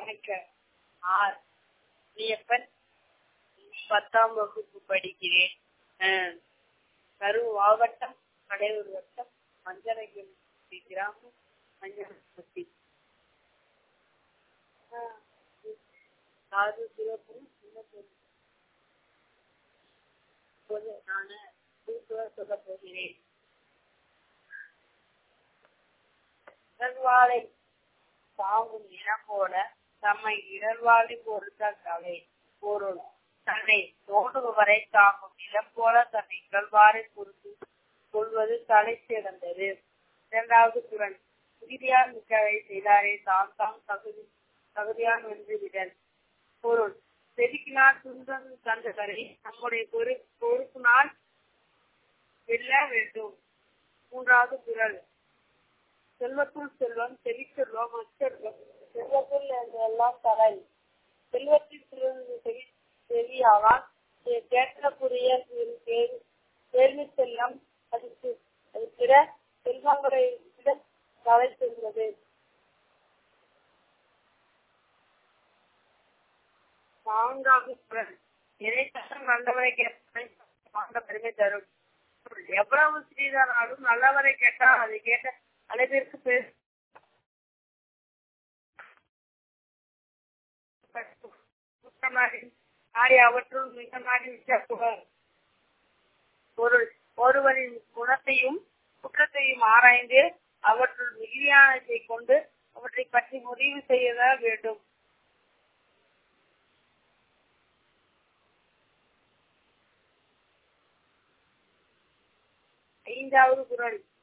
அமைக்க ஆர் நீயப்பன் பத்தாம் வகுப்பு படிக்கிறேன் அஹ், கரூர் மாவட்டம் கடையூர் வட்டம் மஞ்சரகிரி கிராமம் மஞ்சள் சாது சிவப்பும் சின்ன பொண்ணு இப்போது நான் கூட்டுவ சொல்ல போகிறேன் இடர்வாளை தாங்கும் இனம் போல தம்மை இடர்வாளி பொறுத்த கலை பொருள் தன்னை தோன்றுபவரை தாங்கும் நிலம் போல தன்னை இகழ்வாரை பொறுத்து கொள்வது தலை சிறந்தது இரண்டாவது குரல் உறுதியார் மிக்கவை செய்தாரே தான் தாம் தகுதி தகுதியான் வென்று விடல் பொருள் செதுக்கினார் துன்பம் தந்தவரை நம்முடைய பொறு பொறுப்பினால் வெல்ல வேண்டும் மூன்றாவது குரல் செல்வத்துள் செல்வம் செவிச்செல்வம் அச்செல்வம் செல்வத்துள் எல்லாம் தலை செல்வத்தில் சிறந்த செவி செவியாவால் கேட்கக்கூடிய கேள்வி செல்லம் அதுக்கு அது பிற செல்வங்களை விட தலை செல்வது நான்காவது குரல் இறைத்தரம் நல்லவரை கேட்பதை வாழ்ந்த பெருமை தரும் எவ்வளவு சிறிதானாலும் நல்லவரை கேட்டால் அதை கேட்ட அளவிற்கு பேர் ஆடி அவற்றுள் மிக நாடி விசாரிப்புகள் பொருள் ஒருவரின் குணத்தையும் குற்றத்தையும் ஆராய்ந்து அவற்றுள் மிகுதியானதை கொண்டு அவற்றை பற்றி முடிவு செய்ய வேண்டும் ஐந்தாவது குரல்